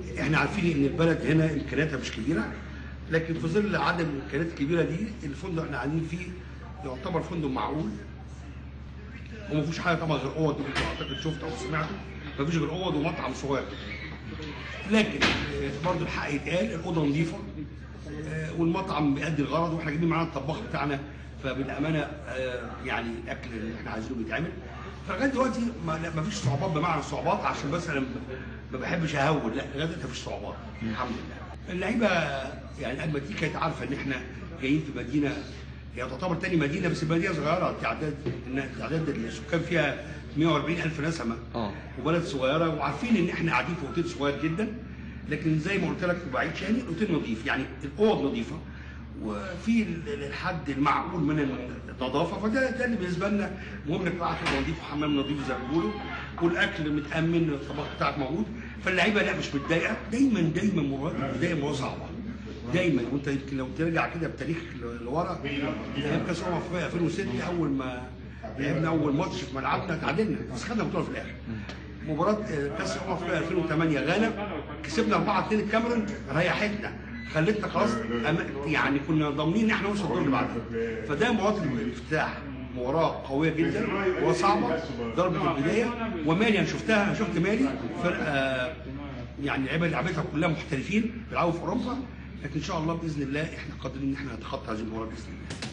احنا عارفين ان البلد هنا امكانياتها مش كبيره لكن في ظل عدم الامكانيات الكبيره دي الفندق احنا قاعدين فيه يعتبر فندق معقول وما فيهوش حاجه طبعا غير اوض انتوا اعتقد شفتوا او سمعتوا ما فيش غير اوض ومطعم صغير لكن آه، برضه الحق يتقال الاوضه نظيفه آه، والمطعم بيأدي الغرض واحنا جايبين معانا الطباخ بتاعنا فبالامانه آه، يعني الاكل اللي احنا عايزينه بيتعمل فلغايه دلوقتي ما لا، ما فيش صعوبات بمعنى الصعوبات عشان بس انا ما بحبش اهول لا لغايه دلوقتي ما فيش صعوبات الحمد لله اللعيبه يعني قبل ما تيجي كانت عارفه ان احنا جايين في مدينه هي تعتبر تاني مدينه بس مدينه صغيره تعداد إن تعداد السكان فيها 140 الف نسمه اه وبلد صغيره وعارفين ان احنا قاعدين في اوتيل صغير جدا لكن زي ما قلت لك بعيد شاني الاوتيل نظيف يعني الاوض نظيفه وفي ال- الحد المعقول من النظافه فده ده اللي بالنسبه لنا مهم انك قاعد تبقى نظيف وحمام نظيف زي ما بيقولوا والاكل متامن الطباخ بتاعك موجود فاللعيبه لا مش متضايقه دايما دايما مباراه البدايه مباراه صعبه دايما وانت يمكن لو ترجع كده بتاريخ ل- لورا ايام كاس الامم الافريقيه 2006 اول ما لعبنا اول ماتش في ملعبنا تعادلنا بس خدنا البطوله في الاخر مباراه آه، كاس الامم الافريقيه 2008 غانا كسبنا 4 2 الكاميرون ريحتنا خلتنا خلاص أما- يعني كنا ضامنين ان احنا نوصل الدور اللي بعدها فده مباراه الافتتاح مباراه قويه جدا مباراه صعبه ضربه البدايه ومالي انا شفتها انا شفت مالي فرقه يعني اللعيبه اللي لعبتها كلها محترفين بيلعبوا في اوروبا لكن ان شاء الله باذن الله احنا قادرين ان احنا نتخطى هذه المباراه باذن الله